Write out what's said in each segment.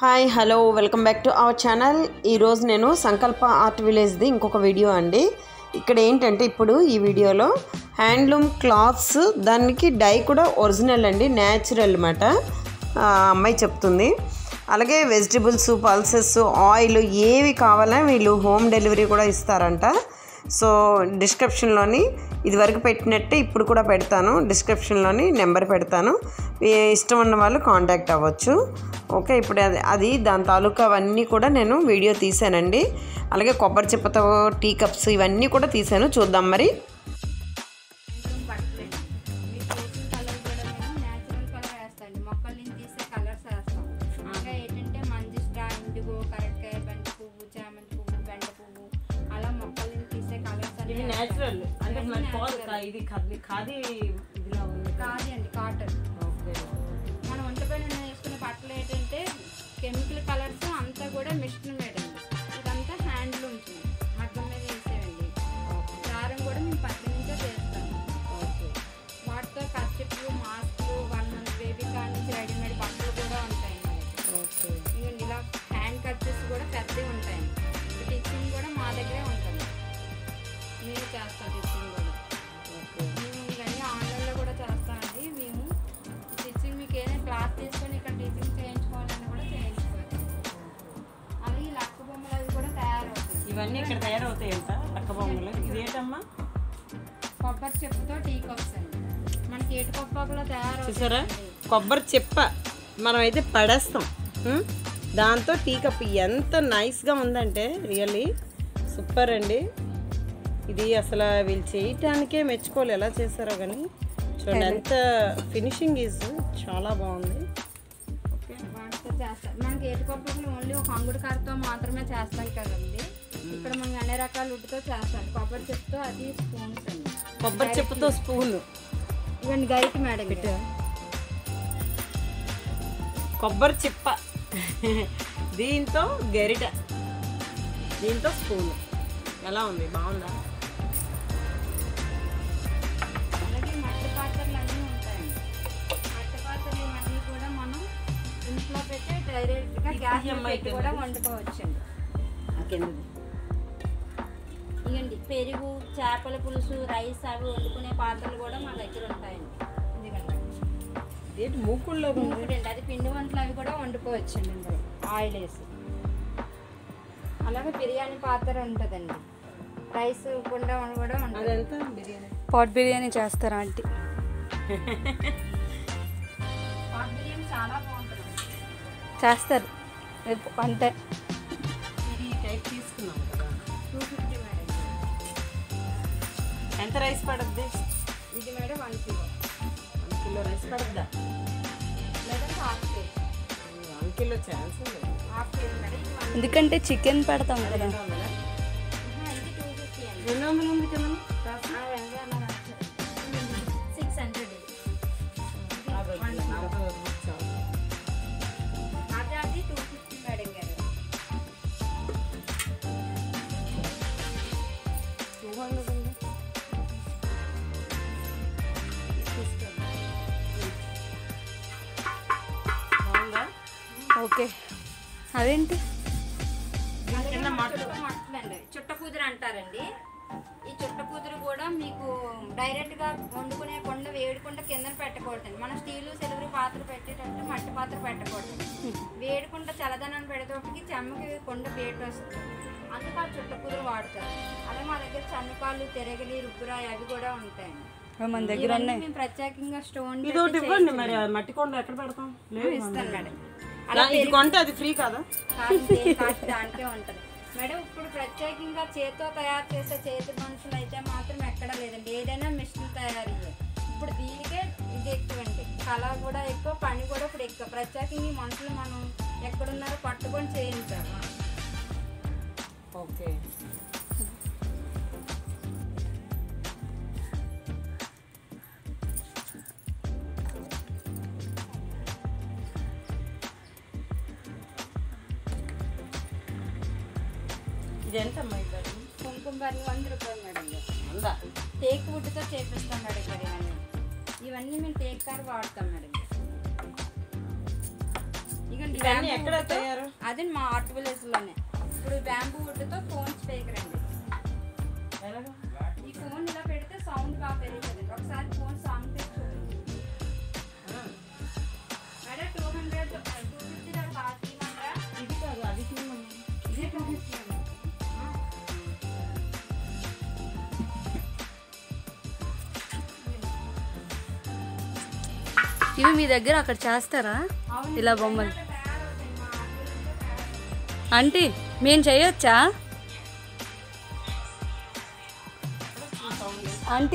Hi hello welcome back to our channel ఈరోజు నేను సంకల్ప ఆర్ట్ విలేజ్ది ఇంకొక వీడియో అండి ఇక్కడ ఏంటంటే ఇప్పుడు ఈ వీడియోలో హ్యాండ్లూమ్ క్లాత్స్ దానికి డై కూడా ఒరిజినల్ అండి న్యాచురల్ అనమాట అమ్మాయి చెప్తుంది అలాగే వెజిటబుల్స్ పల్సెస్ ఆయిల్ ఏవి కావాలన్నా వీళ్ళు హోమ్ డెలివరీ కూడా ఇస్తారంట సో డిస్క్రిప్షన్లోని ఇదివరకు పెట్టినట్టే ఇప్పుడు కూడా పెడతాను డిస్క్రిప్షన్లోని నెంబర్ పెడతాను ఏ ఇష్టం ఉన్న వాళ్ళు కాంటాక్ట్ అవ్వచ్చు ఓకే ఇప్పుడు అది అది దాని తాలూకా అవన్నీ కూడా నేను వీడియో తీసానండి అలాగే కొబ్బరి చిప్పతో టీ కప్స్ ఇవన్నీ కూడా తీసాను చూద్దాం మరి బట్టలండి మీరు చేసిన కలర్ కూడా మేము న్యాచురల్ కలర్ వేస్తాండి మొక్కల నుంచి తీసే కలర్స్ వేస్తాం ఇంకా ఏంటంటే మంజిస్ట్రా ఇండిగో కరెక్ట్గా బంతి పువ్వు చామంతి పువ్వు బెండ పువ్వు అలా మొక్కల నుంచి తీసే కలర్స్ ఇది న్యాచురల్ అంటే మన ఇది ఖాదీ ఖాదీ ఇదిలా ఉంది కాదు అండి కాటన్ ఓకే మనం ఒంటి పైన వేసుకునే బట్టలు ఏంటంటే కెమికల్ కలర్స్ అంతా కూడా మిషన్ మేడ్ అండి ఇదంతా హ్యాండ్లూమ్స్ మగ్గం మీద వేసేవండి దారం కూడా మేము పత్తి నుంచే చేస్తాం ఓకే వాటితో కర్చిప్లు మాస్క్లు వన్ మంత్ బేబీ కాడ నుంచి రెడీమేడ్ బట్టలు కూడా ఉంటాయి ఓకే ఇంకండి ఇలా హ్యాండ్ కర్చెస్ కూడా పెద్దవి ఉంటాయి టిచ్చింగ్ కూడా మా దగ్గరే ఉంటుంది మేము చేస్తాం టిచ్చింగ్ కూడా ఓకే మేము ఇవన్నీ ఆన్లైన్లో కూడా చేస్తామండి మేము స్టిచ్చింగ్ మీకు ఏదైనా క్లాత్ తీసుకొని ఇక్కడ టీచింగ్ చేయించుకోవాలని కూడా చేయించుకోవచ్చు అలాగే ఈ లక్క బొమ్మలు అవి కూడా తయారవుతాయి ఇవన్నీ ఇక్కడ తయారవుతాయి ఎంత లక్క బొమ్మలు ఇదేంటమ్మా కొబ్బరి చెప్పుతో టీ కప్స్ అండి మనకి ఏటు కొప్పలో చూసారా తయారవుతాయి కొబ్బరి చెప్ప మనం అయితే పడేస్తాం ఉం? దాంతో టీ కప్ ఎంత నైస్గా ఉందంటే రియల్లీ సూపర్ అండి ఇది అసలు వీళ్ళు చేయటానికే మెచ్చుకోవాలి ఎలా చేశారో కానీ చూడండి ఎంత ఫినిషింగ్ ఈజ్ చాలా బాగుంది ఓకే వాటితో చేస్తాం మనకి ఏటు కొప్పలు ఓన్లీ ఒక అంగుడు కారతో మాత్రమే చేస్తాం కదండి ఇక్కడ మనం అన్ని రకాల ఉడ్డుతో చేస్తాం కొబ్బరి చెప్పుతో అది స్పూన్స్ అండి కొబ్బరి చెప్పుతో స్పూన్ ఇవన్నీ గైట్ మేడం ఇది. కొబ్బరి చిప్ప దీంతో గరిట దీంతో స్పూన్ ఎలా ఉంది బాగుందా అలాగే మట్టి పాత్రలు అన్నీ ఉంటాయండి మట్టి పాత్రలు ఇవన్నీ కూడా మనం ఇంట్లో పెట్టి డైరెక్ట్గా గ్యాస్ మీద పెట్టి కూడా వండుకోవచ్చండి ఇవ్వండి పెరుగు చేపల పులుసు రైస్ అవి వండుకునే పాత్రలు కూడా మా దగ్గర ఉంటాయండి ఇదిగండి ఏంటి మూకుల్లో మూకుడండి అది పిండి వంటలు అవి కూడా వండుకోవచ్చండి ఇందులో ఆయిల్ వేసి అలాగే బిర్యానీ పాత్ర ఉంటుందండి రైస్ కూడా కూడా ఉంటుంది అదంతా బిర్యానీ పాట్ బిర్యానీ చేస్తారా ఆంటీ పాట్ బిర్యానీ చాలా బాగుంటుంది చేస్తారు రేపు అంటే ఇది ఈ టైప్ తీసుకున్నాం కదా టూ ఫిఫ్టీ మేడం ఎంత రైస్ పడుద్ది ఇది madam one kilo one kilo rice పడుద్దా లేదంటే half KG one kilo chance లేదు హాఫ్ కేజీ మేడం ఇది వన్ ఎందుకంటే చికెన్ పెడతాం కదా రెండు వందలా? ఇది టూ ఫిఫ్టీ అండి రెండు వందలు ఉంది కదా సిక్స్ హండ్రెడ్ అది అది టూ ఫిఫ్టీ మేడం గారు ఓకే అదేంటి అలాగే చుట్ట మట్టలండి చుట్ట కుదురు అంటారండి ఈ చుట్ట కుదురు కూడా మీకు డైరెక్ట్ గా వండుకునే కొండ వేడికుండా కింద పెట్టకూడదండి మనం స్టీల్ సిల్వర్ పాత్ర పెట్టేటట్టు మట్టి పాత్ర పెట్టకూడదు వేడికుండా చల్లదనాన్ని పెడేటప్పటికి చెమ్మకి కొండ వేడి వస్తుంది అందుకు ఆ చుట్ట కుదురు వాడతారు అలాగే మా దగ్గర చన్నకాలు తెరగలి రుబ్బురాయి అవి కూడా ఉంటాయండి అవి మన దగ్గర ఇవన్నీ ఉన్నాయి మేము ప్రత్యేకంగా స్టోన్ ఇది ఒకటి ఇవ్వండి మరి ఆ మట్టి కొండ ఎక్కడ పెడతాం లేదు ఇస్తాను మేడం అలా ఇది కొంటే అది ఫ్రీ కాదా కాదు, దేని కాస్ట్ దానికే ఉంటుంది మేడం ఇప్పుడు ప్రత్యేకంగా చేతితో తయారు చేసే చేతి మనుషులు అయితే మాత్రం ఎక్కడ లేదండి ఏదైనా మిషన్ తయారీ ఇప్పుడు దీనికే ఇది ఎక్కువండి కళ కూడా ఎక్కువ పని కూడా ఇప్పుడు ఎక్కువ ప్రత్యేకంగా ఈ మనుషులు మనం ఎక్కడున్నారో పట్టుకొని చేయించాలి ఓకే ఇది ఎంత అమ్మా ఇది కుంకుమ బర్రెలు వంద రూపాయలు మేడం గారు. ఉందా టేక్ వుడ్తో చేపిస్తాం మేడం గారు ఇవన్నీ ఇవన్నీ మేము టేక్ కార్ వాడతాం మేడం గారు. ఇగోండి ఇవన్నీ bamboo ఎక్కడ wood తో- తయారు అది మా ఆర్ట్ విలేజ్లోనే ఇప్పుడు బ్యాంబూ వుడ్తో ఫోన్ స్పీకర్ అండి ఈ ఫోన్ ఇలా పెడితే సౌండ్ బాగా పెరుగుతుంది ఒకసారి ఫోన్ సాంగ్ పెట్టి చూడండి madam two hundred two fifty దాకా బాగా తీయమంటారా ఇది కాదు అది తీయమని ఇదే టూ ఫిఫ్టీ అండి ఇవి మీ దగ్గర అక్కడ చేస్తారా అవును ఇలా బొమ్మలు తయారవుతాయి మా ఆర్ట్ విలేజ్లో తయారవుతాయి ఆంటీ మేము చేయొచ్చా ఆంటీ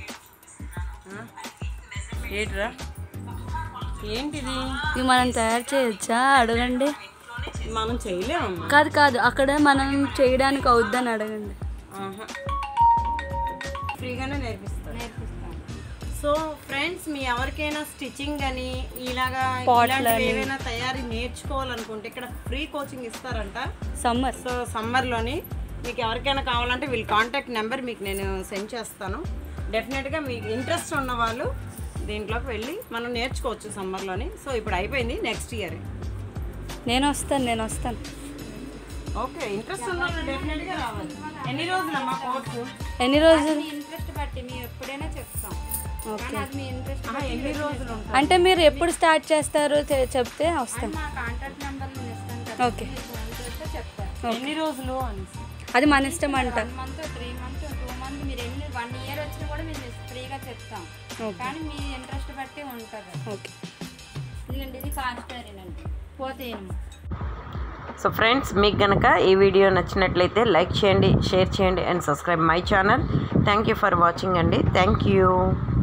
ఏంట్రా ఏంటిది ఇవి మనం తయారు చేయొచ్చా అడగండి మనం చేయలేము కాదు కాదు అక్కడ మనం చేయడానికి అవుద్దని అడగండి ఆహా. ఫ్రీగానే నేర్పిస్తారు నేర్పిస్తాను సో ఫ్రెండ్స్ మీ ఎవరికైనా స్టిచ్చింగ్ అని ఇలాగా Potలని. ఇలాంటివి ఏవైనా తయారీ నేర్చుకోవాలనుకుంటే ఇక్కడ ఫ్రీ కోచింగ్ ఇస్తారంట సమ్మర్ సో సమ్మర్లోని మీకు ఎవరికైనా కావాలంటే వీళ్ళ కాంటాక్ట్ నెంబర్ మీకు నేను సెండ్ చేస్తాను డెఫినెట్గా మీకు ఇంట్రెస్ట్ ఉన్న వాళ్ళు దీంట్లోకి వెళ్ళి మనం నేర్చుకోవచ్చు సమ్మర్లోని సో ఇప్పుడు అయిపోయింది నెక్స్ట్ ఇయర్ నేను వస్తాను నేను వస్తాను ఓకే ఇంట్రెస్ట్ ఉన్న వాళ్ళు డెఫినెట్గా రావాలి ఎన్ని రోజులమ్మా కోర్సు ఎన్ని రోజులు మీ ఇంట్రెస్ట్ బట్టి మేము ఎప్పుడైనా చెప్తాం కానీ అది మీ ఇంట్రెస్ట్ ఆహా, ఎన్ని రోజులు ఉంటుంది అంటే మీరు ఎప్పుడు స్టార్ట్ చేస్తారో చె- చెప్తే వస్తాను మా కాంటాక్ట్ నెంబర్ నేను ఇస్తాను కదా ఓకే మీరు ఫోన్ చేస్తే చెప్తారు ఎన్ని రోజులు అని అది మన ఇష్టం అంట one month three month two month మీరు ఎన్ని వన్ ఇయర్ వచ్చినా కూడా మేము ఫ్రీగా చెప్తాం ఓకే కానీ మీ ఇంట్రెస్ట్ బట్టి ఉంటుంది ఓకే ఎందుకంటే ఇది కాస్ట్ అండి పోతేయను సో ఫ్రెండ్స్ మీకు కనుక ఈ వీడియో నచ్చినట్లయితే లైక్ చేయండి షేర్ చేయండి and subscribe my channel thank you for watching అండి థ్యాంక్ యూ